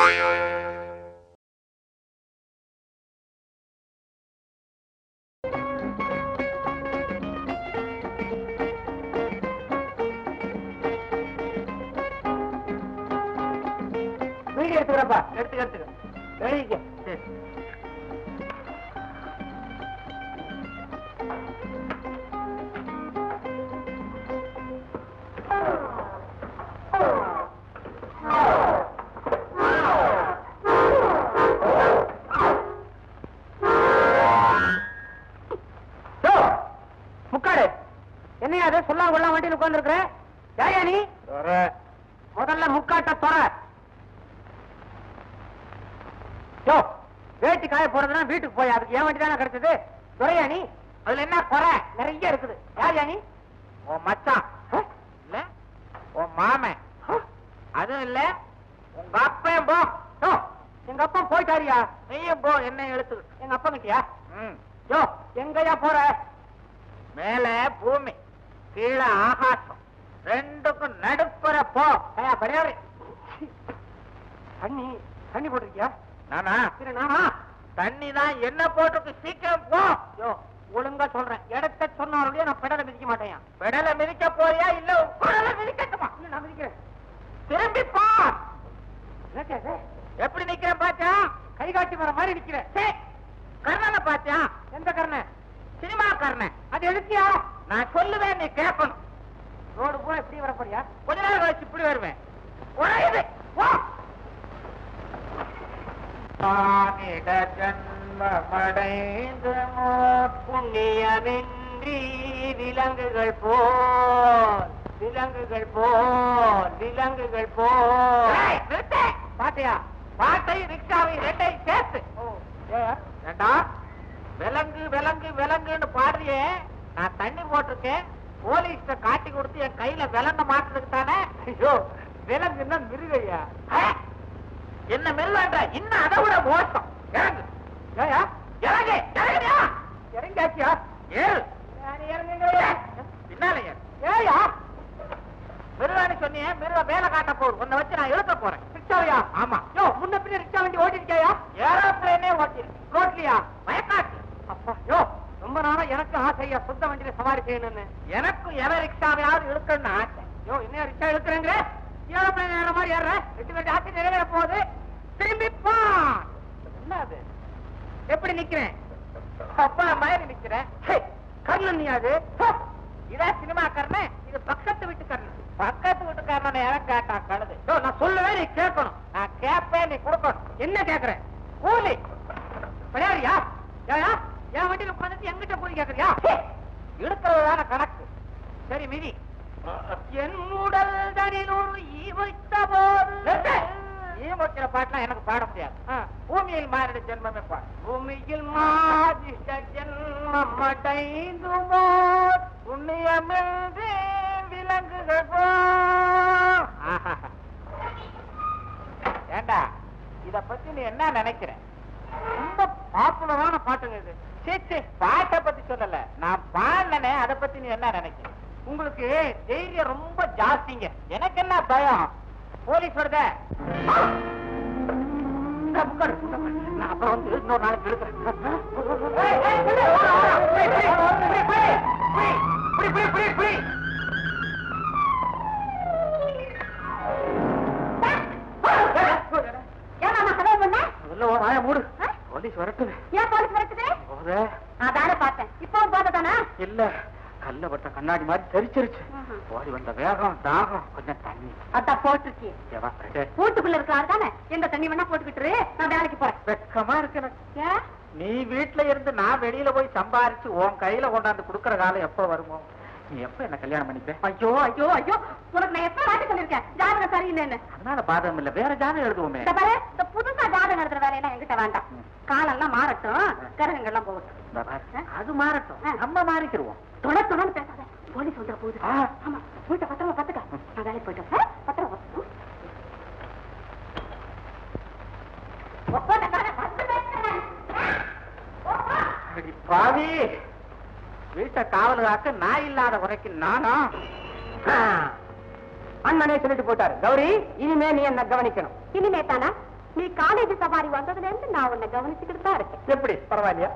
Video எடுத்துக்கிறப்பா எடுத்துக்க எடுத்துக்க எழுதிக்க முக்காடு என்னையா அது சொல்லாம கொள்ளாம வண்டியில் உட்கார்ந்து இருக்கிற யாயா நீ முதல்ல முக்காட்ட தொற யோ வேட்டி காய போறதுனா வீட்டுக்கு போய் அதுக்கு ஏன் வண்டி தானே கிடைச்சது துறையா நீ அதுல என்ன குறை நிறைய இருக்குது யார் நீ உன் மச்சான் இல்ல உன் மாமன் அதுவும் இல்ல உங்க அப்பன் போ யோ எங்க அப்பா போயிட்டாரியா நீயும் போ என்ன எழுத்து எங்க அப்பா கிட்டயா ம் யோ எங்கயா போற மேல பூமி கீழே ஆகாசம் ரெண்டுக்கும் நடுப்புற போ ஐயா படையாரு தண்ணி தண்ணி போட்டிருக்கியா நானா சரி நானா தண்ணி தான் என்ன போட்டுக்கு சீக்கிரம் போ யோ ஒழுங்கா சொல்றேன் இடத்த சொன்னாருடைய நான் பெடலை மிதிக்க மாட்டேன் பெடல மிதிக்க போறியா இல்ல உன் குடலை மிதிக்கட்டுமா இல்ல நான் மிதிக்கிறேன் திரும்பி போ என்னக்கா இது? எப்படி நிக்கிறேன் பாத்தியா கை காட்டி வர மாதிரி நிக்கிறேன் சே, கர்ணனை பாத்தியா எந்த கரணை சினிமா கர்ணன் அது எழுத்தியா நான் சொல்லுவேன் நீ கேட்கணும் ரோடு பூரா இப்படி வர போறியா கொஞ்ச நேரம் கழிச்சு இப்படி வருவேன் உடையுது போ தானிட ஜன்மமடைந்து புண்ணியமின்றி விலங்குகள் போல் விலங்குகள் போல் விலங்குகள் போல் ஏய், நிறுத்து. பாட்டியா பாட்டை ரிக்ஷாவை ரெண்டையும் சேர்த்து ஓ ஏயா ஏண்டா விலங்கு விலங்கு விலங்குன்னு பாடுறியே நான் தண்ணி போட்டிருக்கேன் போலீஸ்ட காட்டி கொடுத்து என் கையில விலங்க மாட்டுறதுக்கு தானே ஐயோ விலங்குன்னா மிருகையா ஆ? என்ன மெல்லாண்டா இன்னும் அதை விட மோசம் இறங்கு ஏயா இறங்கு இறங்குறியா இறங்காச்சியா ஏறு நான் இறங்குங்கய்யா பின்னால ஏறு ஏயா மிருகான்னு சொன்னியே மிருக வேலை காட்ட போகுது உன்னை வச்சு நான் இழுக்க போறேன் ரிக்ஷாவையா ஆமா யோ முன்ன பின்ன ரிக்ஷா வண்டி ஓட்டிருக்கியா ஏரோப்ளேனே ஓட்டிருக்கு ரோட்லயா வயக்காட்டு அப்பா யோ ரொம்ப நாளா எனக்கு ஆசையா சொந்த வண்டியில சவாரி செய்யணும்னு எனக்கும் எவ ரிக்ஷாவையாவது இழுக்கணும்னு ஆசை யோ என்ன ரிக்ஷா இழுக்கிறேங்க ஏரோப்ளேன் ஏற மாதிரி ஏற ரெண்டு பேரும் ஆசை நிறைவேற போகுது திரும்பி போ என்ன அது எப்படி நிக்கிறேன் அப்பா மாதிரி நிக்கிறேன் ஹே, கர்ணன் நீ அது ஹோ, இதான் சினிமா கர்ணன் இது பக்கத்து வீட்டு கர்ணன் பக்கத்து வீட்டுக்காரனை யாரும் கேட்டா கழுது யோ நான் சொல்லவே நீ கேட்கணும் நான் கேட்பேன் நீ கொடுக்கணும் என்ன கேக்குறேன் கூலி விளையாடியா ஏயா என் வண்டியில உட்காந்துட்டு எங்கிட்ட போய் கேக்குறியா இழுக்கிறதான கணக்கு சரி மிதி என் உடல் தனிலொரு ஈவைத்த போது நிறுத்து. ஈமுக்கிற பாட்டுலாம் எனக்கு பாட முடியாது ஆ, பூமியில் மாறிட ஜென்மமே பாடு பூமியில் மாதிஷ்ட ஜென்மம் அடைந்துமோ புண்ணியமின்றி விலங்குகள் போ ஆஹாஹா. ஏண்டா இத பத்தி நீ என்ன நினைக்கிற ரொம்ப பாப்புலரான பாட்டுங்க இது சீச்சி பாட்டை பத்தி சொல்லல நான் பாடினே அதை பத்தி நீ என்ன நினைக்கிற உங்களுக்கு தைரியம் ரொம்ப ஜாஸ்திங்க எனக்கு என்ன பயம் போலீஸ் வருத இந்த புக்காடு, இந்த புக்காடு. நான் அப்புறம் வந்து இன்னொரு நாளைக்கு இழுக்கிறேன் ஏய், ஏய், விடு, ஓடு, ஓடு. புடி, புடி, புடி, புடி, புடி, புடி, புடி, புடி, புடி. ஏன் கதவு பண்ண முதல்ல உன் வாயை மூடு ஆ? போலீஸ் வரட்டுது ஏன் போலீஸ் இருக்குது போதே அதான பார்த்தேன் இப்போ பார்த்ததானா இல்ல கல்ல பட்ட கண்ணாடி மாதிரி தெரிச்சிருச்சு ம்ஹும். ஓடி வந்த வேகம் தாகம் கொஞ்சம் தண்ணி அதான் போட்டுருச்சு ஏவா, டேய், வீட்டுக்குள்ள இருக்கிறாரு தானே எந்த தண்ணி வேணா போட்டுக்கிட்டு நான் வேலைக்கு போறேன் வெட்கமா இருக்கு எனக்கு ஏன் நீ வீட்ல இருந்து நான் வெளியில போய் சம்பாரிச்சு உன் கையில கொண்டாந்து குடுக்கற காலம் எப்ப வருமோ நீ எப்ப என்ன கல்யாணம் பண்ணிப்ப ஐயோ ஐயோ ஐயோ உனக்கு நான் எப்ப வாட்டி சொல்லிருக்கேன் ஜாதகம் சரியில்லைன்னு அதனால பாதகம் இல்ல வேற ஜாதகம் எழுதுவோமே இந்த பாரு இந்த புதுசா ஜாதகம் நடத்துற வேலையெல்லாம் என்கிட்ட வேண்டாம் காலெல்லாம் மாறட்டும் கிரகங்கள்லாம் போகட்டும் இந்த பாரு, ஆ? அது மாறட்டும் ஆ. நம்ம மாறிக்கிருவோம் தொலை தொலைன்னு பேசாத போலீஸ் வந்துட போகுது ஆ. ஆமா வீட்டை பத்திரமா பாத்துக்க நான் வேலைக்கு போயிட்டேன் ஆ? பத்திரமா ம். ஒப்பந்த காலம் வந்து பேசுறேன். ஒப்பா. அடி பாவி வீட்டை காவல் காக்க நான் இல்லாத வரைக்கும் நானா அண்ணனே சொல்லிட்டு போட்டாரு கௌரி இனிமே நீ என்ன கவனிக்கணும் இனிமே தானா நீ காலேஜ் சவாரி வந்ததுல இருந்து நான் உன்னை கவனிச்சுக்கிட்டு தான் இருக்கேன் எப்படி பரவாயில்லையா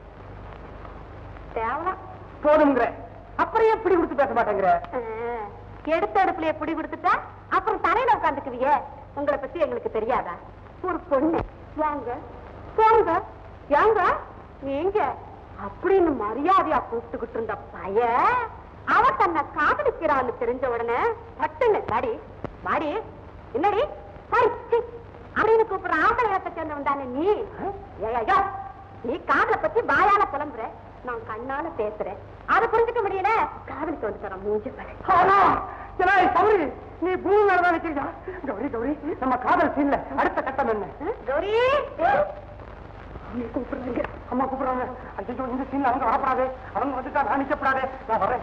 தேவலாம் போதுங்கிற அப்புறம் எப்படி கொடுத்து பேச மாட்டேங்கிற எடுத்த அடுப்புல எப்படி கொடுத்துட்டா அப்புறம் தலையில உட்காந்துக்குவிய உங்களை பத்தி எங்களுக்கு தெரியாதா ஒரு பொண்ணு வாங்க போங்க ஏங்க நீங்க அப்படின்னு மரியாதையா கூப்பிட்டுக்கிட்டு இருந்த பைய அவ தன்னை காதலிக்கிறான்னு தெரிஞ்ச உடனே பட்டுன்னு மாடி மாடி என்னடி சாரி சீ, அப்படின்னு கூப்பிடுற ஆம்பளை இனத்தை சேர்ந்தவன் தானே நீ ஏய்யா நீ காதலை பத்தி வாயால புலம்புற நான் கண்ணால பேசுறேன் அதை புரிஞ்சுக்க முடியல காதலிக்கு வந்து தர மூஞ்சி பாரு ஆனா, ஏலே, கௌரி நீ பூமி மேலதான் நிக்கிறீங்க கௌரி கௌரி நம்ம காதல் சீன்ல அடுத்த கட்டம் என்ன கௌரி நீ கூப்பிடுறாங்க அம்மா கூப்பிடுறாங்க ஐயோ இந்த சீன்ல அவங்க வரப்படாது அவங்க வந்துட்டா நான் நிக்கப்படாது நான் வரேன்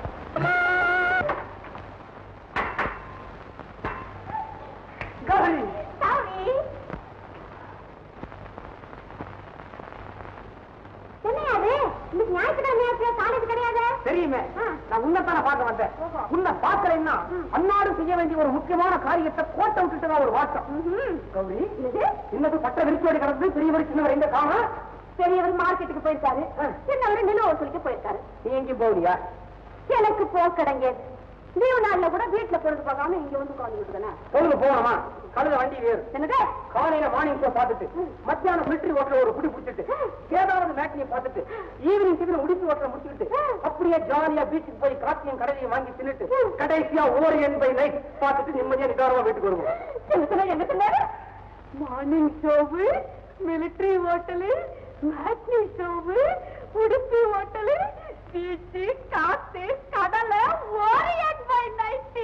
கௌரி கௌரி என்னையா அது இன்னைக்கு ஞாயிற்றுக்கிழமை காலேஜ் கிடையாது தெரியுமே ஆ. நான் உன்னைத்தானே பார்க்க வந்தேன் ஓஹோ. உன்னை பார்க்கலைன்னா ம். அன்னாடு செய்ய வேண்டிய ஒரு முக்கியமான காரியத்தை கோட்டை விட்டுட்டு தான் ஒரு வாட்டம் ம்ஹும். கௌரி என்னது? இன்னது பட்ட விரிச்சோடி கிடந்து பெரியவர் சின்னவர் எங்க காணா பெரியவர் மார்க்கெட்டுக்கு போயிருக்காரு ஆ. சின்னவர் நில வசூலிக்கு போயிருக்காரு நீ எங்க போறியா எனக்கு போக்கடங்க லீவு நாள்ல கூட வீட்டுல பொழுது பார்க்காம இங்க வந்து உட்காந்துக்கிட்டு தானே பொழுது போகணுமா கழுத வண்டி வேறு என்னது காலையில மார்னிங் ஷோ பார்த்துட்டு மத்தியானம் மிலிட்டரி ஓட்டல ஒரு குடி குடிச்சிட்டு ஏதாவது மேட்னியை பார்த்துட்டு ஈவினிங் டிஃபன் உடுப்பி ஓட்டல முடிச்சுக்கிட்டு அப்படியே ஜாலியா பீச்சுக்கு போய் காசியும் கடையும் வாங்கி தின்னுட்டு கடைசியா ஓரியன் பை நைட் பார்த்துட்டு நிம்மதியா நிதானமா வீட்டுக்கு வருவோம் என்ன சொன்ன என்ன சொன்ன morning show military hotel matinee show Udupi hotel beach காத்து கடல ஓரியன் பை நைட்டு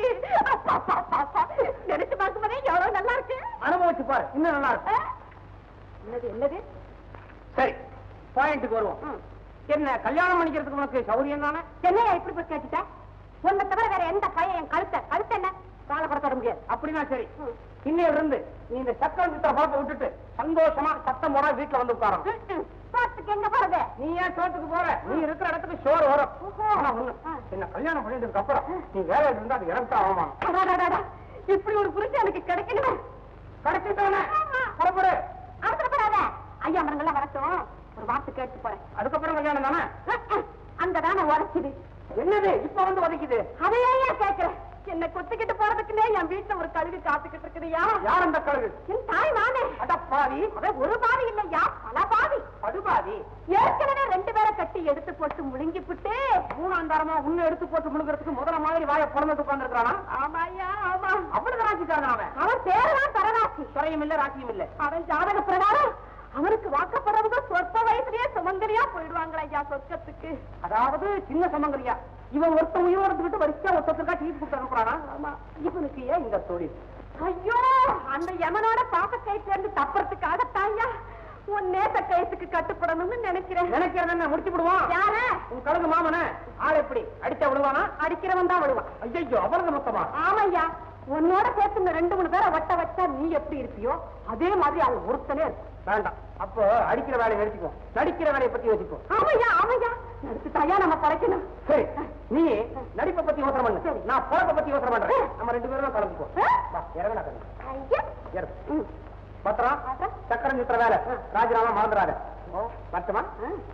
நினைச்சு பார்க்கும்போதே எவ்வளவு நல்லா இருக்கு அனுபவிச்சு பாரு இன்னும் நல்லா ஆ? இருக்கும் என்னது என்னது சரி பாயிண்ட்டுக்கு வருவோம் ம். என்ன கல்யாணம் பண்ணிக்கிறதுக்கு உனக்கு சௌரியம் தானே என்னையா இப்படி போய் கேட்டுட்ட உன்னை தவிர வேற எந்த பையன் என் கழுத்தை கழுத்து என்ன காலை கூட தொட முடியாது அப்படின்னா சரி ம். இன்னையில இருந்து நீ இந்த சக்கரம் சித்திர பழப்பை விட்டுட்டு சந்தோஷமா சத்தம் போட வீட்டுல வந்து உட்காரணும் ம், ம். பாத்துக்கு எங்க போறது நீ ஏன் சோத்துக்கு போற நீ இருக்கிற இடத்துக்கு சோறு வரும் ஓஹோ. ஆனா ஒண்ணு, ஆ. என்ன கல்யாணம் பண்ணிட்டதுக்கு அப்புறம் நீ வேலையில இருந்தா அது எனக்கு தான் அவமானம் அடாடாடாடா, இப்படி ஒரு புரிஞ்சு எனக்கு கிடைக்கணுமே கிடைச்சிட்டானே ஆமா. புறப்படு அவசரப்படாத ஐயா மரங்கள்லாம் வரட்டும் ஒரு வார்த்தை கேட்டு போறேன் அதுக்கப்புறம் கல்யாணம் தானே அங்கதானே உரைக்குது என்னது இப்ப வந்து உதைக்குது அதையே கேக்குறேன் என்ன கொத்திக்கிட்டு போறதுக்குன்னே என் வீட்டுல ஒரு கழுகு காத்துக்கிட்டு இருக்குதுயா யார் அந்த கழுகு என் தாய் நானே அட பாவி அவன் ஒரு பாவி இல்லையா பல பாவி படுபாவி ஏற்கனவே ரெண்டு பேரை கட்டி எடுத்து போட்டு முழுங்கி புட்டு மூணாந்தாரமா உன்னை எடுத்து போட்டு முழுகிறதுக்கு முதல்ல மாதிரி வாய பிறந்து உட்கார்ந்துருக்கானா ஆமாய்யா ஆமா அவ்வளவு ராசிக்காரன் அவன் அவன் பேரெல்லாம் தரராசி துறையும் இல்ல ராசியும் இல்ல அவன் ஜாதக பிரகாரம் அவனுக்கு வாக்கப்படுறவங்க சொற்ப வயசுலயே சுமங்கலியா போயிடுவாங்களா ஐயா சொர்க்கத்துக்கு அதாவது சின்ன சமங்கரியா இவன் ஒருத்த உயிரோடு எடுத்துக்கிட்டு வரிசையா ஒருத்தருக்கா டீ கொடுத்து அனுப்புறானா ஆமா இவனுக்கு ஏன் இந்த தொழில் ஐயோ அந்த யமனோட பாப்ப கைத்துல இருந்து தப்புறதுக்காகத்தாயா உன் நேச கைத்துக்கு கட்டுப்படணும்னு நினைக்கிறேன் நினைக்கிறது என்ன முடிச்சு விடுவான் யார உன் கழுகு மாமன ஆள் எப்படி அடிச்சா விடுவானா அடிக்கிறவன் தான் விடுவான் ஐயோ அவ்வளவு மொத்தமா ஆமையா உன்னோட சேர்த்து இந்த ரெண்டு மூணு பேரை வட்ட வச்சா நீ எப்படி இருப்பியோ அதே மாதிரி அவன் ஒருத்தனே இருக்கு வேண்டாம் அப்போ அடிக்கிற வேலையை நினைச்சுக்குவோம் நடிக்கிற வேலையை பத்தி யோசிப்போம் ஆமையா ஆமையா நடிச்சு தாயா நம்ம படைக்கணும் சரி நீ நடிப்பை பத்தி யோசனை பண்ணு சரி. நான் பொழப்பை பத்தி யோசனை பண்றேன் நம்ம ரெண்டு பேரும் கலந்துக்குவோம் ஆ? வா இறங்கடா கண்ணு ஐயா இறங்கு ம். பத்திரம் அப்புறம்? சக்கரம் சுத்துற வேலை ராஜினாமா மறந்துடாத ஓ. பத்துமா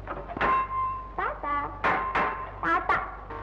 தாத்தா தாத்தா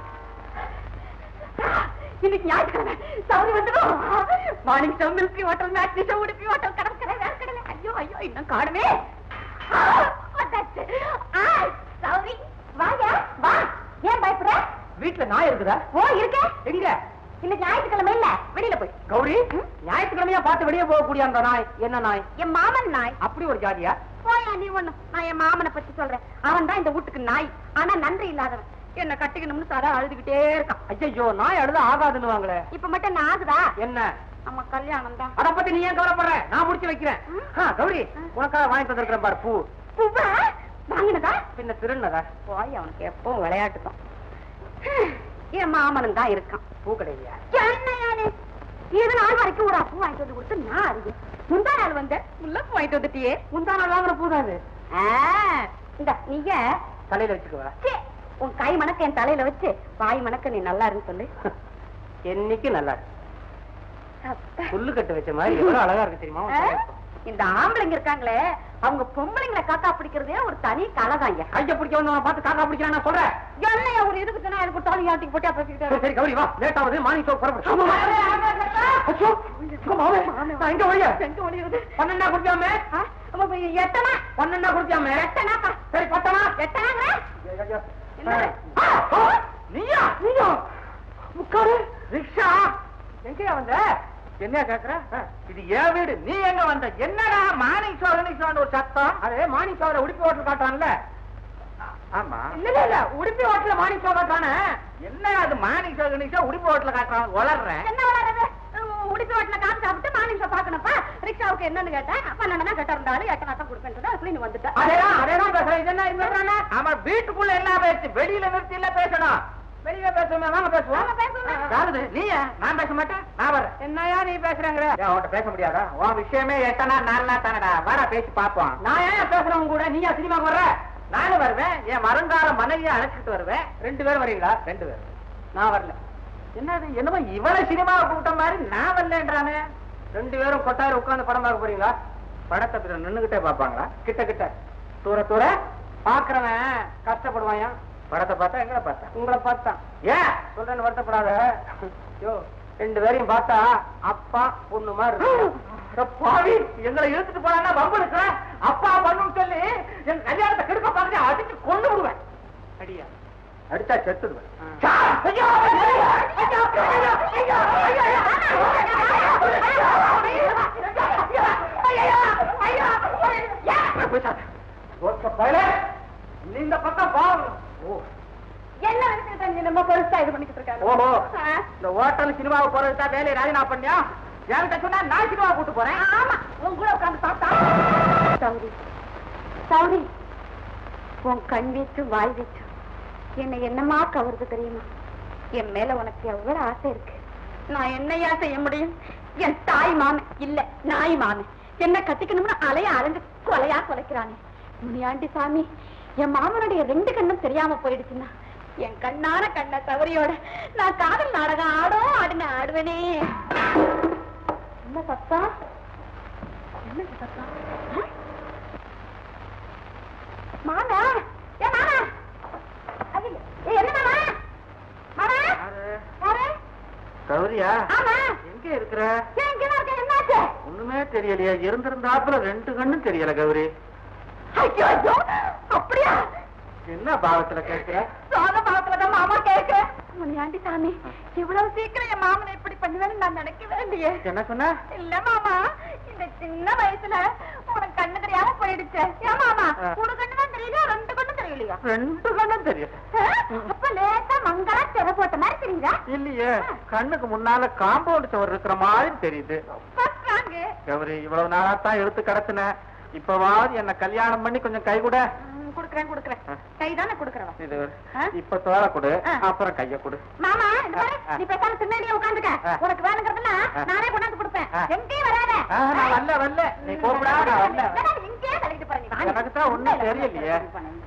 இன்னைக்கு ஞாயிற்றுக்கிழமை சவுரி வந்துடும் மார்னிங் ஷோ மில்கி hotel matinee show Udupi hotel கடற்கரை வேர்க்கடலை ஐயோ ஐயோ இன்னும் காணுமே ஆ, வந்தாச்சு. ஆ, சௌரி வாங்க வா ஏன் பயப்படுற வீட்டுல நாய் இருக்குதா ஓ இருக்க எங்க இன்னைக்கு ஞாயிற்றுக்கிழமை இல்ல வெளியில போய் கௌரி ஞாயிற்றுக்கிழமையா பார்த்து வெளியே போகக்கூடிய அந்த நாய் என்ன நாய் என் மாமன் நாய் அப்படி ஒரு ஜாதியா போயா நீ ஒண்ணு நான் என் மாமனை பத்தி சொல்றேன் அவன் தான் இந்த வீட்டுக்கு நாய் ஆனா நன்றி இல்லாதவன் என்ன கட்டிக்கணும்னு தர அழுதுகிட்டே இருக்கான் ஐயோ நாய் அழுத ஆகாதுன்னு வாங்களே இப்ப மட்டும் என்ன ஆகுதா என்ன நம்ம கல்யாணம் தான் அத பத்தி நீ ஏன் கவலைப்படுற நான் முடிச்சு வைக்கிறேன் ஆ, கௌரி உனக்காக வாங்கி தந்திருக்கிறேன் பாரு பூ பூவா வாங்கினதா பின்ன திருநதா போய் அவனுக்கு எப்பவும் விளையாட்டு தான் என் மாமனும் தான் இருக்கான் பூ கிடையா என்னையானே இது நாள் வரைக்கும் ஒரு பூ வாங்கிட்டு வந்து கொடுத்து நான் அறிவேன் முந்தா நாள் வந்த முல்லைப்பூ வாங்கிட்டு வந்துட்டியே முந்தா நாள் வாங்குற பூ தான் இது ஆ, இந்த நீங்க தலையில வச்சுக்குவா சீ, உன் கை மணக்க என் தலையில வச்சு வாய் மணக்க நீ நல்லா இருந்து சொல்லு என்னைக்கு நல்லா இருக்கு. அப்பா. புல்லு கட்டு வச்ச மாதிரி எவ்வளவு அழகா இருக்கு தெரியுமா உன் ஆ? தலையில? இந்த ஆம்பளைங்க இருக்காங்களே அவங்க பொம்பளைங்களை காக்கா பிடிக்கிறதே ஒரு தனி கலைதான் ஐயா கைய பிடிக்க வந்து பார்த்து காக்கா பிடிக்கிறான் நான் சொல்றேன் என்னையா ஒரு இதுக்கு தானே அதுக்கு தாலி ஆட்டிக்கு போட்டு சரி, பேசிக்கிட்டாரு சரி கௌரி வா லேட் ஆகுது மார்னிங் ஷோ புறப்படு அச்சோ, இங்க மாமே, நான் எங்க வழியா எங்க ஒளியுது பன்னெண்டா குடிக்காம எட்டனா பன்னெண்டா குடிக்காம எட்டனாப்பா சரி பத்தனா எட்டனாங்க என்னது? ஆ, ஆ, நீயா நீயா உட்காரு ரிக்ஷா எங்கயா வந்த என்ன கேக்குற இது ஏன் வீடு நீ எங்க வந்த என்னடா மார்னிங் ஷோ ஷோன்னு ஒரு சத்தம் அரே மார்னிங் ஷோல உடுப்பி ஹோட்டல் காட்டான்ல ஆமா இல்ல இல்ல இல்ல உடுப்பி ஹோட்டல்ல மார்னிங் ஷோ காட்டானே என்ன அது மார்னிங் ஷோ ஷோ உடுப்பு ஹோட்டல காட்டுறான் வளர்றேன் என்ன வளருது உடுப்பி வாட்டில காசு சாப்பிட்டு மார்னிங் ஷோ பாக்கணும்ப்பா ரிக்ஷாவுக்கு என்னன்னு கேட்டேன் பன்னெண்டு கேட்ட இருந்தாலும் எட்டனா தான் கொடுப்பேன் அதுக்குள்ள நீ வந்துட்ட அதேதான் அதேதான் பேசுறேன் இது என்ன இது சொல்றானே ஆமா வீட்டுக்குள்ள என்ன பேச்சு வெளியில நிறுத்தி இல்ல பேசணும் வெளியே பேசுவோமே வாங்க பேசுவோம் வாங்க பேசுவோமே. யாருது நீயா நான் பேச மாட்டேன் நான் வரேன் என்னையா நீ பேசுறேங்கிற ஏன் உன்கிட்ட பேச முடியாதா உன் விஷயமே எட்டனா நாலனா தானடா வர பேசி பாப்போம் நான் ஏன் பேசுறவங்க கூட நீயா சினிமாக்கு வர்ற நானும் வருவேன் என் வருங்கால மனைவியை அழைச்சிட்டு வருவேன் ரெண்டு பேரும் வரீங்களா ரெண்டு பேரும் நான் வரல என்னது என்னமோ இவளை சினிமாவை கூப்பிட்ட மாதிரி நான் வரலன்றானே ரெண்டு பேரும் கொட்டாயிரம் உட்கார்ந்து படம் பார்க்க போறீங்களா படத்தை பிற நின்னுகிட்டே பாப்பாங்களா கிட்ட கிட்ட தூர தூர பாக்குறவன் கஷ்டப்படுவான் படத்தை பார்த்தா எங்களை பார்த்தா உங்களை பார்த்தான் ஏன் சொல்றேன்னு வருத்தப்படாத யோ ரெண்டு பேரையும் பார்த்தா அப்பா பொண்ணு மாதிரி இருக்கு. அட பாவி எங்களை இழுத்துட்டு போனா வம்பு அப்பா பண்ணுன்னு சொல்லி எங்க கல்யாணத்தை கெடுக்க பாருங்க அடிச்சு கொண்டு விடுவேன் அடியா அடிச்சா செத்துடுவேன் ஆ. சா, ஐயோ, ஐயோ, ஐயோ, ஐயோ, ஐயோ, ஐயோ, நீ இந்த பக்கம் பாவம் ஓ என்ன நினைச்சிட்டு நீ நம்ம பெருசா இது பண்ணிக்கிட்டு இருக்காங்க ஓஹோ ஆ. இந்த ஹோட்டல் சினிமாவுக்கு போறது தான் வேலையை ராஜினா பண்ணியா என்கிட்ட சொன்னா நான் சினிமா கூட்டு போறேன் ஆமா உன் கூட உட்கார்ந்து சாப்பிட்டா சௌரி சௌரி உன் கண் வீச்சு வாய் வீச்சு என்ன என்னமா கவருது தெரியுமா என் மேல உனக்கு எவ்வளவு ஆசை இருக்கு நான் என்னையா செய்ய முடியும் என் தாய் மாமன் இல்ல நாய் மாமன் என்ன கட்டிக்கணும்னு அலைய அலைஞ்சு கொலையா கொலைக்கிறானே முனியாண்டி சாமி என் மாமனுடைய ரெண்டு கண்ணும் தெரியாம போயிடுச்சுன்னா என் கண்ணான கண்ண தவறியோட நான் காதல் நாடகம் ஆடோ ஆடுன ஆடுவேனே என்ன சத்தம் என்ன சத்தம் ஆ? மாமா ஏ மாமா ஐயோ, ஏ, என்ன மாமா மாமா யாரு கௌரியா ஆமா எங்க இருக்கிற ஏன் இங்கதான் இருக்க என்னாச்சு ஒண்ணுமே தெரியலையா இருந்திருந்தாப்புல ரெண்டு கண்ணும் தெரியல கௌரி ஐயோ ஐயோ அப்படியா என்ன பாவத்துல கேட்கிற சோக பாவத்துலதான் மாமா கேக்கு முனியாண்டி சாமி இவ்வளவு சீக்கிரம் என் மாமனை இப்படி பண்ணுவேன்னு நான் நினைக்கவே இல்லையே என்ன சொன்ன இல்ல மாமா இந்த சின்ன வயசுல உனக்கு கண்ணு தெரியாம போயிடுச்சு ஏன் மாமா ஆ. உனக்கு கண்ணு தான் தெரியலையா ரெண்டு கண்ணு தெரியலையா ரெண்டு கண்ணும் தெரியல ஆ? அப்ப லேசா மங்களா திரை போட்ட மாதிரி தெரியுதா இல்லையே கண்ணுக்கு முன்னால காம்பவுண்ட் சுவர் இருக்கிற மாதிரி தெரியுது பஸ்றாங்க கௌரி இவ்வளவு நாளா தான் எடுத்து கிடத்துன இப்பவாவது என்ன கல்யாணம் பண்ணி கொஞ்சம் கை கூட குடுக்கறேன் குடுக்கறேன் ஆ. கைதானே குடுக்கறவன் இது ஆ? இப்ப தோலை கொடு ஆ. அப்புறம் கைய கொடு மாமா இந்த பாரு, ஆ. நீ பேசாம திண்ணையிலேயே உட்காந்துக்க ஆ. உனக்கு வேணுங்கிறதெல்லாம் ஆ. நானே கொண்டாந்து கொடுப்பேன் ஆ. எங்கேயும் வராத ஆ, நான் வரல வரல நீ கூப்பிடா நான் வரல வேணா, இங்கேயே தள்ளிட்டு போறேன் நீ. எனக்கு தான் ஒண்ணும் தெரியலையே.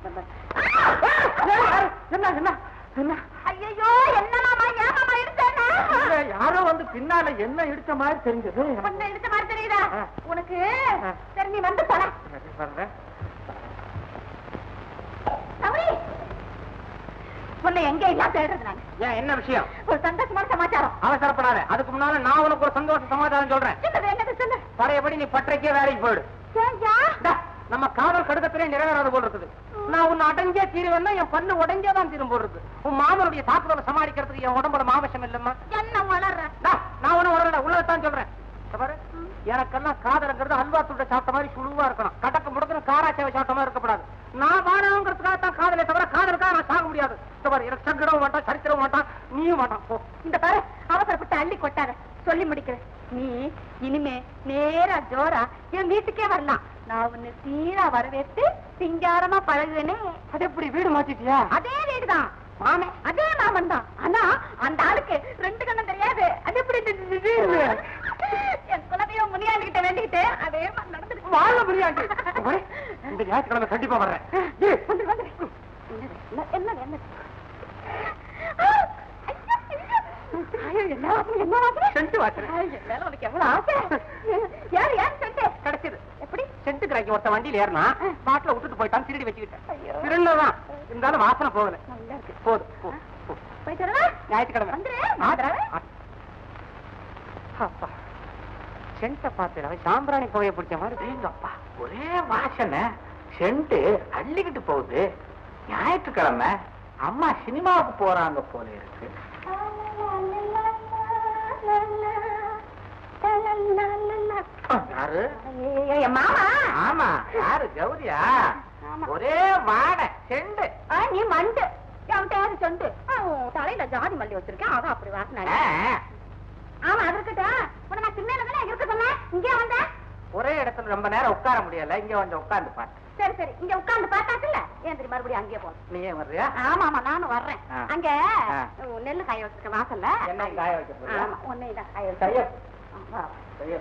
என்ன என்ன என்ன ஐயையோ, என்ன மாமா ஏன் மாமா இடிச்சேன்னா? இல்ல, யாரோ வந்து பின்னால என்ன இடிச்ச மாதிரி தெரிஞ்சது உன்னை இடிச்ச மாதிரி தெரியுதா ஆ. உனக்கு ஆ. சரி நீ வந்து தொலை சரி, வர்றேன். தவறி உன்னை எங்க எல்லாம் தேடுறது நான் ஏன் என்ன விஷயம் ஒரு சந்தோஷமான சமாச்சாரம் அவசரப்படாத அதுக்கு முன்னால நான் உனக்கு ஒரு சந்தோஷ சமாச்சாரம் சொல்றேன் என்னது என்னது சொல்லு பழையபடி நீ பற்றைக்கே வேலைக்கு போயிடு ஏய்யா? டா, நம்ம காதல் கடுக்கத்திலே நிறைவேறாத போல் இருக்குது நான் உன்னை அடைஞ்சே தீருவேன்னா என் பல்லு உடைஞ்சே தான் தீரும் போல் இருக்கு உன் மாமனுடைய தாக்குதலை சமாளிக்கிறதுக்கு என் உடம்போட மாவசம் இல்லம்மா என்ன வளர்ற டா, நான் ஒண்ணு வரல உள்ளதான் சொல்றேன் இத பாரு எனக்கெல்லாம் காதலுங்கிறது அல்வா துண்டை சாப்பிட்ட மாதிரி சுழுவா இருக்கணும் கடக்க முடக்கணும் காராச்சேவை சாப்பிட்ட மாதிரி இருக்கக்கூடாது நான் வாழணுங்கிறதுக்காக தான் காதலை தவிர காதலுக்காக நான் சாக முடியாது இத பாரு எனக்கு சங்கடவும் மாட்டான் சரித்திரவும் மாட்டான் நீயும் மாட்டான் போ இந்த பாரு அவசரப்பட்டு அள்ளி கொட்டாத சொல்லி முடிக்கிறேன் நீ இனிமே நேரா ஜோரா என் வீட்டுக்கே வரலாம் நான் உன்னை சீரா வரவேற்று சிங்காரமா பழகுவேனே அது எப்படி வீடு மாத்திட்டியா அதே வீடுதான் மாமன் அதே மாமன் தான் ஆனா அந்த ஆளுக்கு ரெண்டு கண்ணும் தெரியாது அது எப்படி தி- தி- திடீர்னு? என் குலதெய்வம் முனியாண்டிகிட்ட வேண்டிக்கிட்டு அதே மாதிரி நடந்துருக்கு வாழ முடியாது இத பாரு, இந்த ஞாயிற்றுக்கிழமை கண்டிப்பா வர்றேன் ஏய், வந்துரு, வந்துரு. என்னது, என்னது, என்னது? ஐயோ, என்ன வாசனை, என்ன வாசனை? செண்டு வாசனை. ஐயோ, என் மேல உனக்கு எவ்வளவு ஆசை? யாரு, யாரு செண்டு? கிடைச்சது செட்டு கிராக்கி ஒருத்த வண்டியில ஏறினா பாட்டில விட்டுட்டு போயிட்டான் திருடி வச்சுக்கிட்டேன் ஐயோ. திருடதான் இருந்தாலும் வாசனை போகல நல்லா இருக்கு போதும் போ, போ. போயிட்டு வரவா? ஞாயிற்றுக்கிழமை வந்துரு, ஆ, வந்துரு. ஆ. அப்பா சென்ட்டை பார்த்து சாம்பிராணி புகையை பிடிச்ச மாதிரி அப்பா ஒரே வாசனை சென்ட்டு அள்ளிக்கிட்டு போகுது ஞாயிற்றுக்கிழமை அம்மா சினிமாவுக்கு போறாங்க போல இருக்கு யாரு ஐயோ, என் மாமா ஆமா யாரு கௌரியா ஆமா. ஒரே வாடை செண்டு ஆ, நீ மண்டு அவன்கிட்ட யாரு சொண்டு ஆ, உன் தலையில ஜாதி மல்லி வச்சிருக்கேன் அதான் அப்படி வாசனை ஆ, ஆமா அது இருக்கட்டும் உன்னை நான் சின்ன தானே இருக்க சொன்னேன் இங்கே வந்த ஒரே இடத்துல ரொம்ப நேரம் உட்கார முடியல இங்க கொஞ்சம் உட்கார்ந்து பாத்து சரி சரி இங்க உட்கார்ந்து பார்த்தாச்சுல்ல ஏன் தெரியும் மறுபடியும் அங்கேயே போகணும் நீ ஏன் வர்றியா ஆமா ஆமா நானும் வர்றேன் ஆ. அங்க ஆ. உன் நெல்லு காய வச்சிருக்க வாசல்ல என்ன காய வைக்க போறியா? ஆமா உன்னை தான் காய கைய வச்சிருக்கேன். ஆ, வா. கைய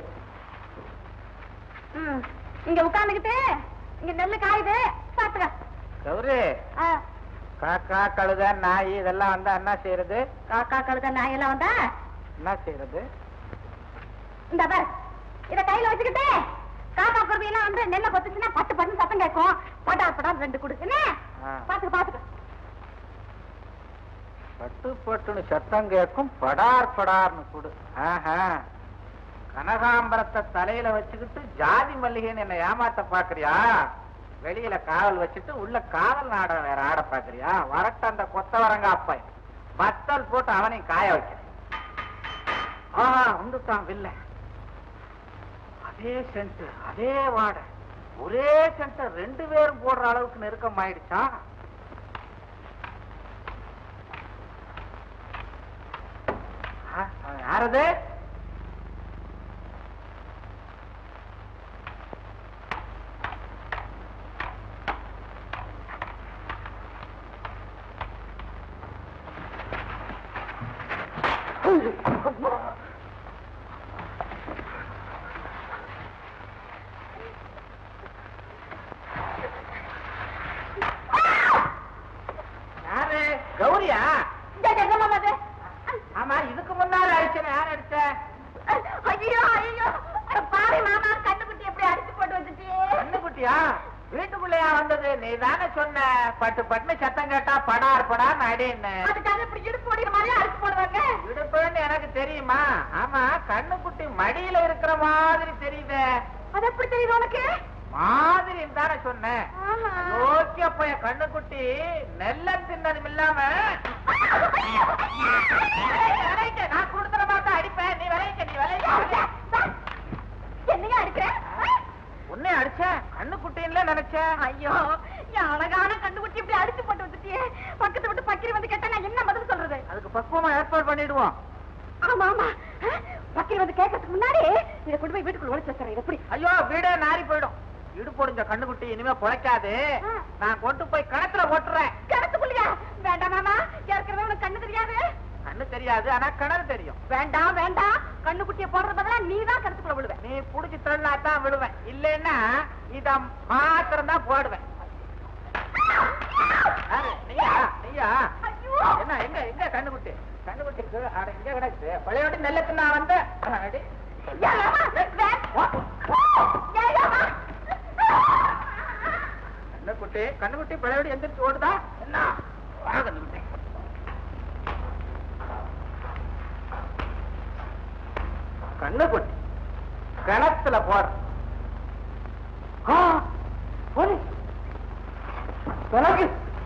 ம். இங்க உட்கார்ந்துகிட்டு இங்க நெல்லு காயுது பாத்துக்க கௌரி ஆ, காக்கா கழுத நாய் இதெல்லாம் வந்தா என்ன செய்யறது காக்கா கழுத நாய் எல்லாம் வந்தா என்ன செய்யறது இந்த பாரு இத கையில வச்சுக்கிட்டு காக்கா குருவி எல்லாம் வந்து நெல்லை கொத்துச்சுன்னா பட்டு பட்டு சத்தம் கேட்கும் பட்டா பட்டா ரெண்டு கொடு என்ன ஆ. பாத்துக்க பாத்துக்க பட்டு பட்டுன்னு சத்தம் கேட்கும் படார் படார்னு கொடு ஆஹா கனகாம்பரத்தை தலையில வச்சுக்கிட்டு ஜாதி மல்லிகைன்னு என்ன ஏமாத்த பாக்குறியா வெளியில காவல் வச்சுட்டு உள்ள காவல் நாடகம் வேற ஆட பாக்குறியா வரட்ட அந்த கொத்தவரங்க அப்பை வத்தல் போட்டு அவனையும் காய வைக்கிறேன் ஆஹா வந்துட்டான் வில்ல அதே சென்ட் அதே வாடை ஒரே சென்ட் ரெண்டு பேரும் போடுற அளவுக்கு நெருக்கம் ஆயிடுச்சா ஆ, யாரது யாரு கௌரியா இந்த ஜெகமா அது. ஆமா இதுக்கு முன்னால அடிச்சன யார் அடிச்ச ஐயோ ஐயோ பாரு மாமா கண்ணுக்குட்டி எப்படி அடிச்சு போட்டு வந்துட்டியே கண்ணுக்குட்டியா வீட்டுக்குள்ளயா வந்தது நீ தானே சொன்ன பட்டு பட்டுன்னு சத்தம் கேட்டா படார் படான்னு அடின்னு அதுக்காக இப்படி இடுப்பு ஓடிற மாதிரி அடிச்சு போடுவாங்க விடுப்புன்னு எனக்கு தெரியுமா ஆமா கண்ணுக்குட்டி மடியில இருக்கிற மாதிரி தெரியுதே அது எப்படி தெரியுது உனக்கு மாதிரி தானே சொன்னேன் ஆமா. ஓகே அப்ப என் கண்ணுக்குட்டி நெல்ல தின்னதும் இல்லாம விளைக்க, விளைக்க, நான் கொடுத்துற மாட்டா அடிப்பேன் நீ விளைக்க நீ விளைக்க என்னையா அடிக்கிற உன்னை அடிச்சேன் கண்ணுக்குட்டின்ல நினைச்சேன் ஐயோ என் அழகான கண்ணுக்குட்டி இப்படி அடிச்சு போட்டு வந்துட்டியே பக்கத்து விட்டு பக்கிரி வந்து கேட்டா நான் என்ன பதில் சொல்றது அதுக்கு பக்குவமா ஏற்பாடு பண்ணிடுவோம் ஆமா ஆமா பக்கிரி வந்து கேட்கறதுக்கு முன்னாடி இதை கொண்டு போய் வீட்டுக்குள்ள ஒளிச்சு வச்சுறேன் இது எப்படி ஐயோ வீடே நாரி போயிடும் இடு பொடிஞ்ச கண்ணுக்குட்டி இனிமே பொழைக்காது ஆ. நான் கொண்டு போய் கிணத்துல போட்டுறேன் கிணத்துக்குள்ளியா வேண்டாம் மாமா ஏற்கனவே உனக்கு கண்ணு தெரியாது கண்ணு தெரியாது ஆனா கிணறு தெரியும் வேண்டாம் வேண்டாம் கண்ணுக்குட்டியை போடுறது பதிலா நீ தான் கிணத்துக்குள்ள விழுவேன் நீ புடிச்சு தள்ளா தான் விடுவேன் இல்லைன்னா இத மாத்திரம் தான் போடுவேன் யாரு? நீயா நீயா ஐயோ என்ன எங்க எங்க கண்ணுக்குட்டி கண்ணுக்குட்டி கீழே, அட, இங்க கிடக்கு பழையோடி நெல்லுக்கு நான் வந்தேன் அடி. ஏன் மாமா? வே- ஏன் மாமா? கண்ணுக்குட்டி கண்ணுக்குட்டி பழையோடி எந்திரிச்சு ஓடுதா என்ன வா கண்ணுக்குட்டி கண்ணுக்குட்டி கிணத்துல போற ஆ, போலீஸ் விலகு.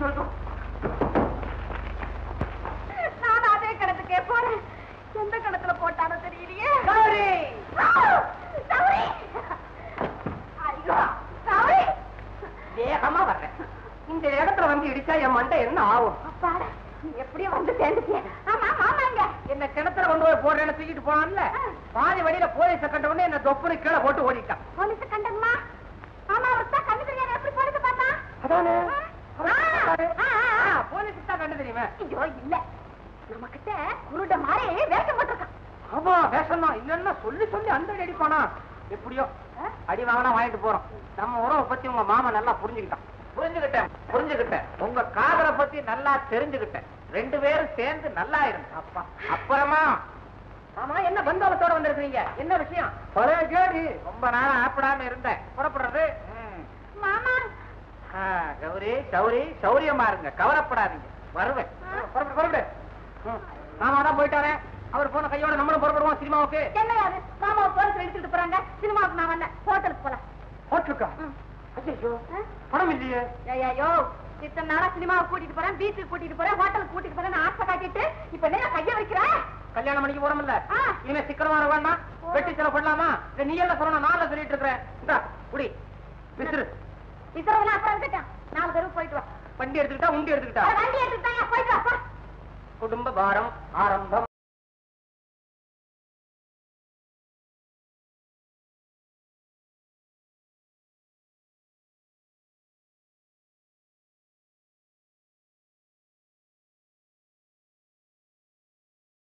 நான் அதே கிணத்துக்கே போறேன் எந்த கிணத்துல போட்டானோ தெரியலையே கௌரி! ஆ! கௌரி! ஐயோ கௌரி! வேகமா வர்றேன் இந்த இடத்துல வந்து இடிச்சா என் மண்டை என்ன ஆகும் அப்பாடா, நீ எப்படியும் வந்து சேர்ந்துட்டியே. ஆமா மாமாங்க என்ன கிணத்துல கொண்டு போய் போடுறேன்னு தூக்கிட்டு போனான்ல பாதி வழியில போலீஸ கண்ட உடனே என்ன தொப்புனு கீழே போட்டு ஓடிட்டான் போலீஸ் கண்டம்மா மாமா ஒருத்தா கண்ணு தெரியாத எப்படி போலீஸ் பார்த்தா அதானே ஆ, ஆ, ஆ, ஆ. போலீஸுக்கு தான் கண்டு தெரியுமே ஐயோ இல்ல நம்ம கிட்ட குருட மாதிரி வேஷம் போட்டிருக்கான் ஆமா வேஷம் தான் இல்லன்னா சொல்லி சொல்லி அந்த அடி அடிப்பானா எப்படியோ அடி வாங்கினா வாங்கிட்டு போறோம் நம்ம உறவை பத்தி உங்க மாமா நல்லா புரிஞ்சுக்கிட்டான் புரிஞ்சுகிட்டேன் புரிஞ்சுகிட்டேன் உங்க காதலை பத்தி நல்லா தெரிஞ்சுகிட்டேன் ரெண்டு பேரும் சேர்ந்து நல்லா இருங்க அப்பா அப்புறமா ஆமா என்ன பந்தோபத்தோட வந்திருக்கீங்க என்ன விஷயம் பழைய கேடி ரொம்ப நாள் ஆப்பிடாம இருந்தேன் புறப்படுறது ம். மாமா ஆ, கௌரி சௌரி சௌரியமா இருங்க கவலைப்படாதீங்க வருவேன் புறப்படு புறப்படு ம். மாமா தான் போயிட்டாரே அவர் போன கையோட நம்மளும் புறப்படுவோம் சினிமாவுக்கு என்ன யாரு மாமாவை போலீஸ் எடுத்துட்டு போறாங்க சினிமாவுக்கு நான் வரல ஹோட்டலுக்கு போலாம் போட்டிருக்கா ம். ஐயோ ஆ? பணம் இல்லையே ஐயோ இத்தனை நாளா சினிமாவை கூட்டிட்டு போறேன் பீச்சுக்கு கூட்டிட்டு போறேன் ஹோட்டலுக்கு கூட்டிட்டு போறேன் ஆசை காட்டிட்டு இப்ப என்ன கைய வைக்கிறேன் கல்யாணம் பண்ணிக்கு போறோம்ல ஆ. இனிமே சிக்கனமா இருக்க வேண்டாம் வெட்டி செலவு பண்ணலாமா இல்ல நீ எல்லாம் சொல்லணும் நான் சொல்லிட்டு இருக்கிறேன் இந்தா குடி விசிறு விசிறவெல்லாம் அப்புறம் இருக்கட்டும் நாலு தெருவு போயிட்டு வா வண்டி எடுத்துக்கிட்டா உண்டி எடுத்துக்கிட்டா வண்டி எடுத்துட்டாங்க போயிட்டு வா போ. குடும்ப பாரம் ஆரம்பம்